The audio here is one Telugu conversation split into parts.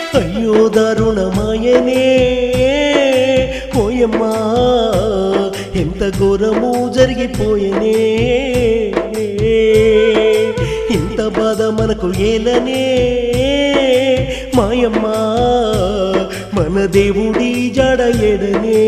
అయ్యో దారుణమాయనే పోయమ్మా ఎంత ఘోరము జరిగిపోయనే ఇంత బాధ మనకు ఏలనే మాయమ్మా మన దేవుడి జడ ఎడనే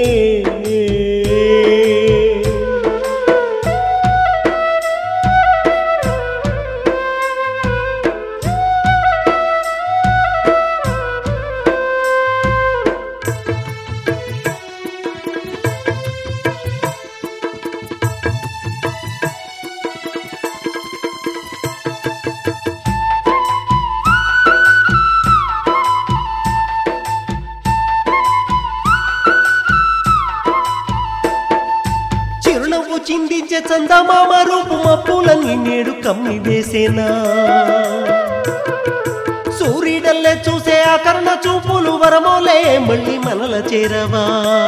చిరునవ్వు చిందించే చందమామ రూపు మప్పులన్నీ నేడు కమ్మి వేసేనా సూర్యుడల్లే చూసే ఆకరణ చూపులు వరమోలే మళ్ళీ మనల చేరవా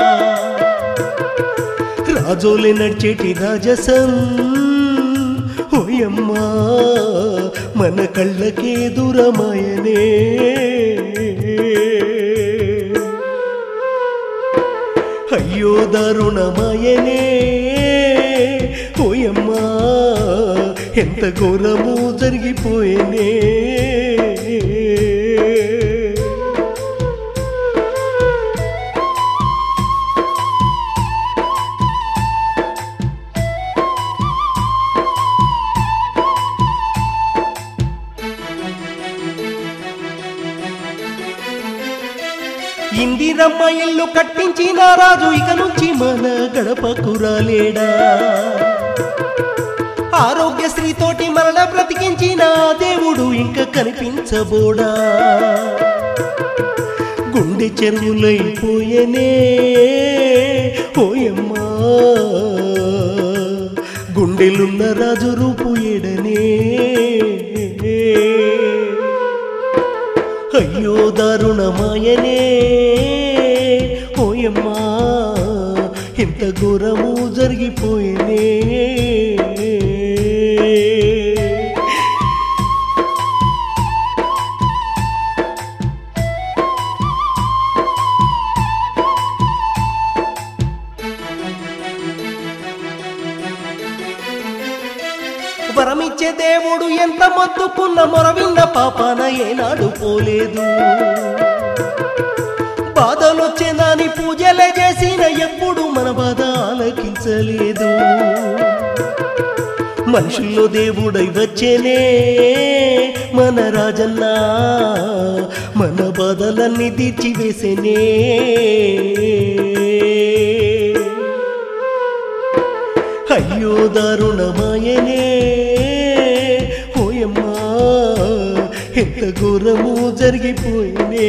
రాజోలే నడిచేటి రాజసం ఓయమ్మా మన కళ్ళకే దూరమాయనే అయ్యో దారుణమాయనే ఓయమ్మా ఎంత ఘోరము జరిగిపోయేనే ఇందిరమ్మ ఇల్లు కట్టించిన రాజు ఇక నుంచి మన గడపకు రాలేడా ఆరోగ్యశ్రీతోటి మరణ బ్రతికించిన ఆ దేవుడు ఇంకా కనిపించబోడా గుండె చెరువులైపోయనే పోయమ్మా గుండెలున్న రాజు రూపు ఎడనే అయ్యో దారుణమాయనే పోయమ్మా ఎంత ఘోరము జరిగిపోయేనే వరమిచ్చే దేవుడు ఎంత మొత్తుకున్న మొరవిన్న పాపాన ఏనాడు పోలేదు బాధలొచ్చే దాని పూజలే చేసిన ఎప్పుడు మన బాధ ఆలకించలేదు మనుషుల్లో దేవుడై వచ్చేనే మన రాజన్న మన బాధలన్నీ తీర్చివేసేనే అయ్యో దారుణమాయనే పోయమ్మా ఎంత ఘోరము జరిగిపోయినే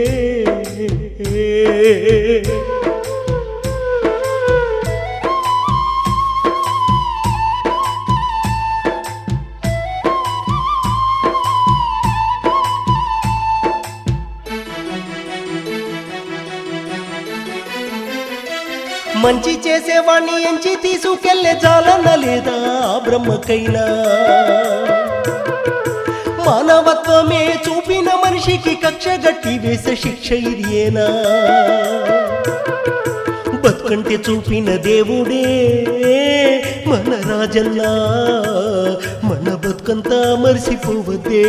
మంచి చేసేవాణ్ణి ఎంచి తీసుకెళ్లే జాలన్న లేదా ఆ బ్రహ్మకైనా మానవత్వమే చూపిన మనిషికి కక్ష గట్టి వేసే శిక్ష ఇది ఏనా బతుకంటే చూపిన దేవుడే మన రాజన్న మన బతుకంతా మరిసిపోవద్దే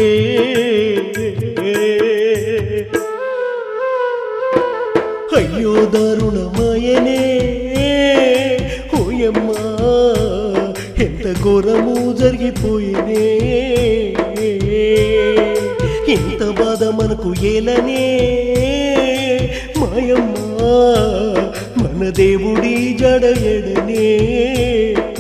అయ్యో దారుణమాయనే ఓయమ్మా ఎంత ఘోరము జరిగిపోయినే ఎంత బాధ మనకు ఏలనే మాయమ్మా మన దేవుడి జడ ఎడనే